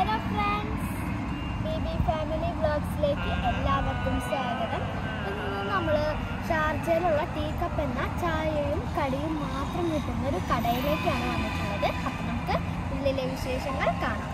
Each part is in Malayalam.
hello friends B B family ബ്ലോഗ്സിലേക്ക് എല്ലാവർക്കും സ്വാഗതം ഇന്ന് നമ്മൾ ഷാർജയിലുള്ള ടീ കപ്പ് എന്ന ചായയും കടിയും മാത്രം കിട്ടുന്ന ഒരു കടയിലേക്കാണ് വന്നിട്ടുള്ളത് അപ്പം നമുക്ക് ഉള്ളിലെ വിശേഷങ്ങൾ കാണാം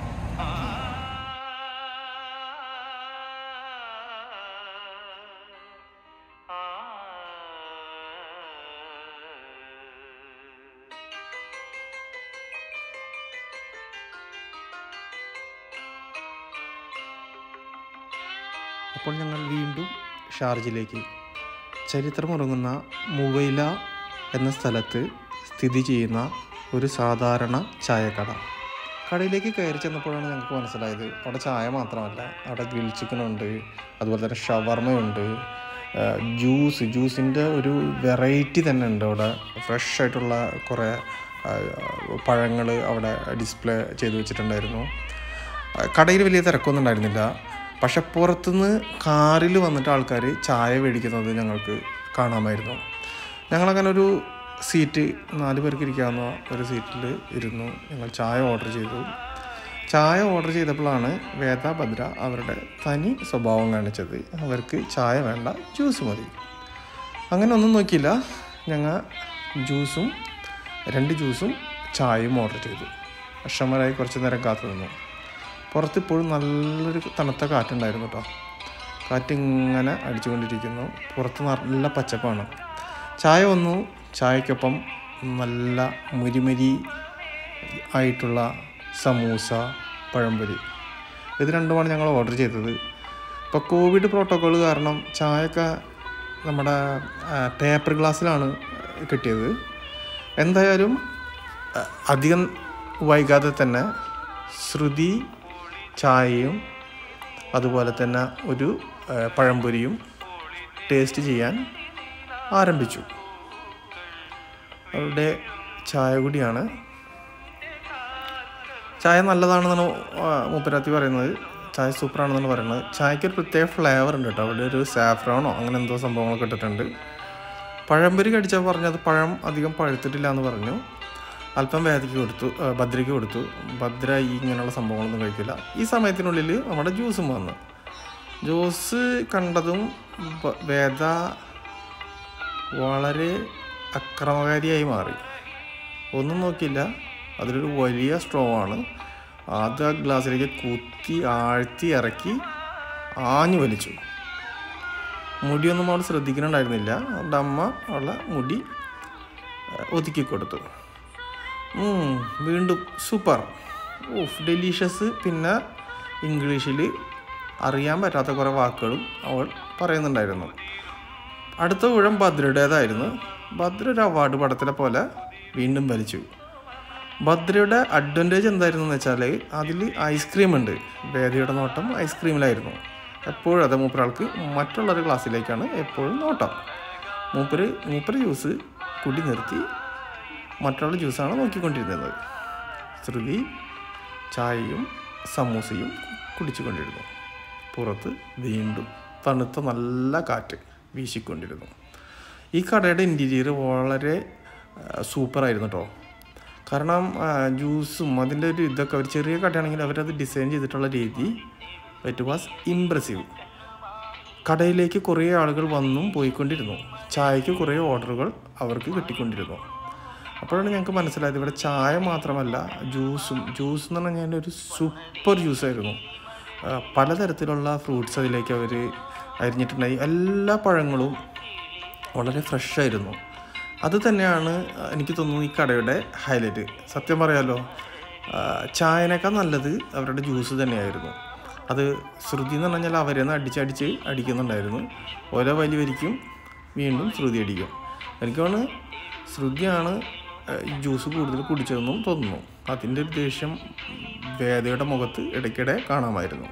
അപ്പോൾ ഞങ്ങൾ വീണ്ടും ഷാർജിലേക്ക് ചരിത്രമുറങ്ങുന്ന മുവൈല എന്ന സ്ഥലത്ത് സ്ഥിതി ചെയ്യുന്ന ഒരു സാധാരണ ചായക്കട കടയിലേക്ക് കയറി ചെന്നപ്പോഴാണ് ഞങ്ങൾക്ക് മനസ്സിലായത് അവിടെ ചായ മാത്രമല്ല അവിടെ ഗ്രിൽ ചിക്കൻ ഉണ്ട് അതുപോലെ തന്നെ ഷവർമയുണ്ട് ജ്യൂസ് ജ്യൂസിൻ്റെ ഒരു വെറൈറ്റി തന്നെ ഉണ്ട് അവിടെ ഫ്രഷ് ആയിട്ടുള്ള കുറേ പഴങ്ങൾ അവിടെ ഡിസ്പ്ലേ ചെയ്ത് വെച്ചിട്ടുണ്ടായിരുന്നു കടയിൽ വലിയ തിരക്കൊന്നും ഉണ്ടായിരുന്നില്ല പക്ഷെ പുറത്തുനിന്ന് കാറിൽ വന്നിട്ട് ആൾക്കാർ ചായ മേടിക്കുന്നത് ഞങ്ങൾക്ക് കാണാമായിരുന്നു ഞങ്ങളങ്ങനെ ഒരു സീറ്റ് നാല് പേർക്ക് ഇരിക്കാവുന്ന ഒരു സീറ്റിൽ ഇരുന്നു ഞങ്ങൾ ചായ ഓർഡർ ചെയ്തു ചായ ഓർഡർ ചെയ്തപ്പോഴാണ് വേദ ഭദ്ര അവരുടെ തനി സ്വഭാവം കാണിച്ചത് അവർക്ക് ചായ വേണ്ട ജ്യൂസ് മതി അങ്ങനെ ഒന്നും നോക്കിയില്ല ഞങ്ങൾ ജ്യൂസും രണ്ട് ജ്യൂസും ചായയും ഓർഡർ ചെയ്തു അക്ഷമരായി കുറച്ച് നേരം കാത്തു നിന്നു പുറത്ത് ഇപ്പോഴും നല്ലൊരു തണുത്ത കാറ്റുണ്ടായിരുന്നു കേട്ടോ കാറ്റ് ഇങ്ങനെ അടിച്ചുകൊണ്ടിരിക്കുന്നു പുറത്ത് നല്ല പച്ചപ്പാണ് ചായ വന്നു ചായക്കൊപ്പം നല്ല മുരിമുരി ആയിട്ടുള്ള സമൂസ പഴംപൊരി ഇത് രണ്ടുമാണ് ഞങ്ങൾ ഓർഡർ ചെയ്തത് ഇപ്പോൾ കോവിഡ് പ്രോട്ടോക്കോൾ കാരണം ചായയൊക്കെ നമ്മുടെ പേപ്പർ ഗ്ലാസ്സിലാണ് കിട്ടിയത് എന്തായാലും അഹ് അധികം വൈകാതെ തന്നെ ശ്രുതി ചായയും അതുപോലെ തന്നെ ഒരു ഏഹ്, പഴംപൊരിയും ടേസ്റ്റ് ചെയ്യാൻ ആരംഭിച്ചു അവരുടെ ചായ കൂടിയാണ് ചായ നല്ലതാണെന്നാണ് ആ, മൂപ്പരാത്തി പറയുന്നത് ചായ സൂപ്പറാണെന്നാണ് പറയുന്നത് ചായക്ക് ഒരു പ്രത്യേക ഫ്ലേവർ ഉണ്ട് കേട്ടോ അവിടെ ഒരു സാഫ്രോണോ അങ്ങനെ എന്തോ സംഭവങ്ങളൊക്കെ ഇട്ടിട്ടുണ്ട് പഴംപൊരി കടിച്ചാൽ പറഞ്ഞത് പഴം അധികം പഴുത്തിട്ടില്ല എന്ന് പറഞ്ഞു അല്പം വേദയ്ക്ക് കൊടുത്തു ആ, ഭദ്രയ്ക്ക് കൊടുത്തു ഭദ്ര ഈ ഇങ്ങനെയുള്ള സംഭവങ്ങളൊന്നും കഴിക്കില്ല ഈ സമയത്തിനുള്ളിൽ നമ്മുടെ ജ്യൂസും വന്നു ജ്യൂസ് കണ്ടതും ബ- വേദ വളരെ അക്രമകാരിയായി മാറി ഒന്നും നോക്കിയില്ല അതിലൊരു വലിയ സ്ട്രോ ആണ് അത് ആ ഗ്ലാസ്സിലേക്ക് കുത്തി ആഴ്ത്തി ഇറക്കി ആഞ്ഞു വലിച്ചു മുടിയൊന്നും അവൾ ശ്രദ്ധിക്കുന്നുണ്ടായിരുന്നില്ല അവളുടെ അമ്മ അവളെ മുടി ഏഹ്, ഒതുക്കി കൊടുത്തു ഉം, വീണ്ടും സൂപ്പർ ഓഫ് ഡെലീഷ്യസ് പിന്നെ ഇംഗ്ലീഷിൽ അറിയാൻ പറ്റാത്ത കുറേ വാക്കുകളും അവൾ പറയുന്നുണ്ടായിരുന്നു അടുത്ത ഊഴം ഭദ്രയുടേതായിരുന്നു ഭദ്ര ഒരു അവാർഡ് പടത്തിലെ പോലെ വീണ്ടും വലിച്ചു ഭദ്രയുടെ അഡ്വാൻറ്റേജ് എന്തായിരുന്നു എന്ന് വെച്ചാൽ അതിൽ ഐസ്ക്രീം ഉണ്ട് വേദയുടെ നോട്ടം ഐസ്ക്രീമിലായിരുന്നു എപ്പോഴും അതെ മൂപ്പരാൾക്ക് മറ്റുള്ളൊരു ക്ലാസ്സിലേക്കാണ് എപ്പോഴും നോട്ടം മൂപ്പര് മൂപ്പര് ജ്യൂസ് കുടി നിർത്തി മറ്റുള്ള ജ്യൂസാണ് നോക്കിക്കൊണ്ടിരുന്നത് ശ്രുതി ചായയും സമൂസയും കുടിച്ചുകൊണ്ടിരുന്നു പുറത്ത് വീണ്ടും തണുത്ത നല്ല കാറ്റ് വീശിക്കൊണ്ടിരുന്നു ഈ കടയുടെ ഇൻറ്റീരിയർ വളരെ സൂപ്പറായിരുന്നു കേട്ടോ കാരണം ആ, ജ്യൂസും അതിൻ്റെ ഒരു ഇതൊക്കെ ഒരു ചെറിയ കടയാണെങ്കിൽ അവരത് ഡിസൈൻ ചെയ്തിട്ടുള്ള രീതി ഇറ്റ് വാസ് ഇമ്പ്രസീവ് കടയിലേക്ക് കുറേ ആളുകൾ വന്നും പോയിക്കൊണ്ടിരുന്നു ചായക്ക് കുറേ ഓർഡറുകൾ അവർക്ക് കിട്ടിക്കൊണ്ടിരുന്നു അപ്പോഴാണ് ഞങ്ങൾക്ക് മനസ്സിലായത് ഇവിടെ ചായ മാത്രമല്ല ജ്യൂസും ജ്യൂസ് എന്ന് പറഞ്ഞാൽ ഒരു സൂപ്പർ ജ്യൂസായിരുന്നു ആ, പലതരത്തിലുള്ള ഫ്രൂട്ട്സ് അതിലേക്ക് അവർ അരിഞ്ഞിട്ടുണ്ടായി എല്ലാ പഴങ്ങളും വളരെ ഫ്രഷ് ആയിരുന്നു അത് തന്നെയാണ് എനിക്ക് തോന്നുന്നു ഈ കടയുടെ ഹൈലൈറ്റ് സത്യം പറയാലോ ആ, ചായനേക്കാൾ നല്ലത് അവരുടെ ജ്യൂസ് തന്നെയായിരുന്നു അത് ശ്രുതി എന്ന് പറഞ്ഞാൽ അവരെ നിന്ന് അടിച്ചടിച്ച് അടിക്കുന്നുണ്ടായിരുന്നു ഓരോ വലി വരിക്കും വീണ്ടും ശ്രുതി അടിക്കും എനിക്ക് തോന്നുന്നു ശ്രുതിയാണ് ആ, ഈ ജ്യൂസ് കൂടുതൽ കുടിച്ചതെന്നും തോന്നുന്നു അതിൻ്റെ ഒരു ദേഷ്യം വേദയുടെ മുഖത്ത് ഇടയ്ക്കിടെ കാണാമായിരുന്നു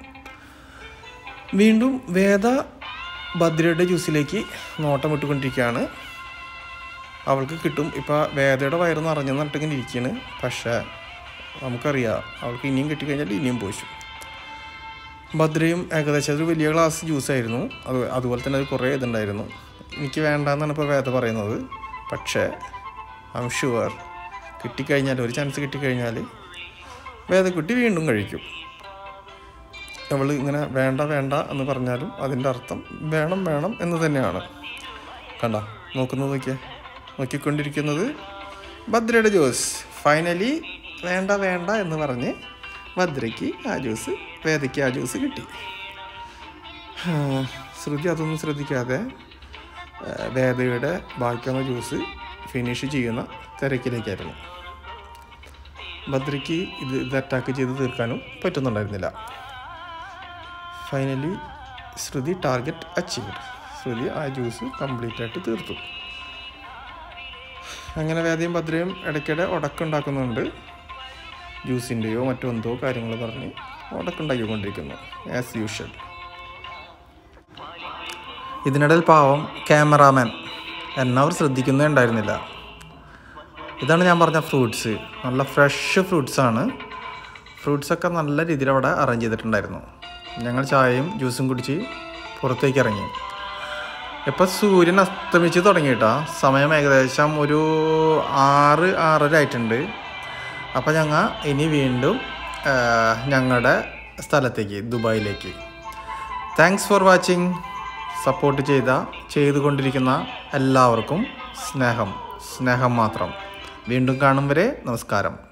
വീണ്ടും വേദ ഭദ്രയുടെ ജ്യൂസിലേക്ക് നോട്ടം ഇട്ടുകൊണ്ടിരിക്കുകയാണ് അവൾക്ക് കിട്ടും ഇപ്പോൾ വേദയുടെ വയറ് നിറഞ്ഞെന്ന് പറഞ്ഞിട്ടിങ്ങനെ ഇരിക്കുകയാണ് പക്ഷേ നമുക്കറിയാം അവൾക്ക് ഇനിയും കിട്ടിക്കഴിഞ്ഞാൽ ഇനിയും പോയിച്ചു ഭദ്രയും ഏകദേശം ഒരു വലിയ ഗ്ലാസ് ജ്യൂസായിരുന്നു അത് അതുപോലെ തന്നെ അത് കുറേ ഇതുണ്ടായിരുന്നു എനിക്ക് വേണ്ടാന്നാണ് ഇപ്പോൾ വേദ പറയുന്നത് പക്ഷേ ഐ എം ഷുവർ കിട്ടിക്കഴിഞ്ഞാൽ ഒരു ചാൻസ് കിട്ടിക്കഴിഞ്ഞാൽ വേദക്കുട്ടി വീണ്ടും കഴിക്കും അവൾ ഇങ്ങനെ വേണ്ട വേണ്ട എന്ന് പറഞ്ഞാലും അതിൻ്റെ അർത്ഥം വേണം വേണം എന്ന് തന്നെയാണ് കണ്ട നോക്കുന്നത് നോക്കിയേ നോക്കിക്കൊണ്ടിരിക്കുന്നത് ഭദ്രയുടെ ജ്യൂസ് ഫൈനലി വേണ്ട വേണ്ട എന്ന് പറഞ്ഞ് ഭദ്രയ്ക്ക് ആ ജ്യൂസ് വേദയ്ക്ക് ആ ജ്യൂസ് കിട്ടി ആ, ശ്രുതി അതൊന്നും ശ്രദ്ധിക്കാതെ ആ, വേദയുടെ ബാക്കി വന്ന ജ്യൂസ് ഫിനിഷ് ചെയ്യുന്ന തിരക്കിലേക്കായിരുന്നു ഭദ്രയ്ക്ക് ഇത് ഇത് അറ്റാക്ക് ചെയ്ത് തീർക്കാനും പറ്റുന്നുണ്ടായിരുന്നില്ല finally Shruthi target achieved Shruthi ആ ജ്യൂസ് കംപ്ലീറ്റ് ആയിട്ട് തീർത്തു അങ്ങനെ വേദയും ഭദ്രയും ഇടയ്ക്കിടെ ഉടക്കുണ്ടാക്കുന്നുണ്ട് ജ്യൂസിൻ്റെയോ മറ്റോ എന്തോ കാര്യങ്ങൾ പറഞ്ഞ് ഉടക്കുണ്ടാക്കിക്കൊണ്ടിരിക്കുന്നു ആസ് യൂഷ്വൽ ഇതിനിടയിൽ പാവം ക്യാമറാമാൻ എന്നെ അവർ ശ്രദ്ധിക്കുന്നേ ഉണ്ടായിരുന്നില്ല ഇതാണ് ഞാൻ പറഞ്ഞ ഫ്രൂട്ട്സ് നല്ല ഫ്രഷ് ഫ്രൂട്ട്സാണ് ഫ്രൂട്ട്സൊക്കെ നല്ല രീതിയിൽ അവിടെ അറേഞ്ച് ചെയ്തിട്ടുണ്ടായിരുന്നു ഞങ്ങൾ ചായയും ജ്യൂസും കുടിച്ച് പുറത്തേക്ക് ഇറങ്ങി ഇപ്പം സൂര്യൻ അസ്തമിച്ച് തുടങ്ങിയിട്ടാ സമയം ഏകദേശം ഒരു ആറ് ആറര ആയിട്ടുണ്ട് അപ്പം ഞങ്ങൾ ഇനി വീണ്ടും ഞങ്ങളുടെ സ്ഥലത്തേക്ക് ദുബായിലേക്ക് താങ്ക്സ് ഫോർ വാച്ചിങ് സപ്പോർട്ട് ചെയ്ത ചെയ്തുകൊണ്ടിരിക്കുന്ന എല്ലാവർക്കും സ്നേഹം സ്നേഹം മാത്രം വീണ്ടും കാണും വരെ നമസ്കാരം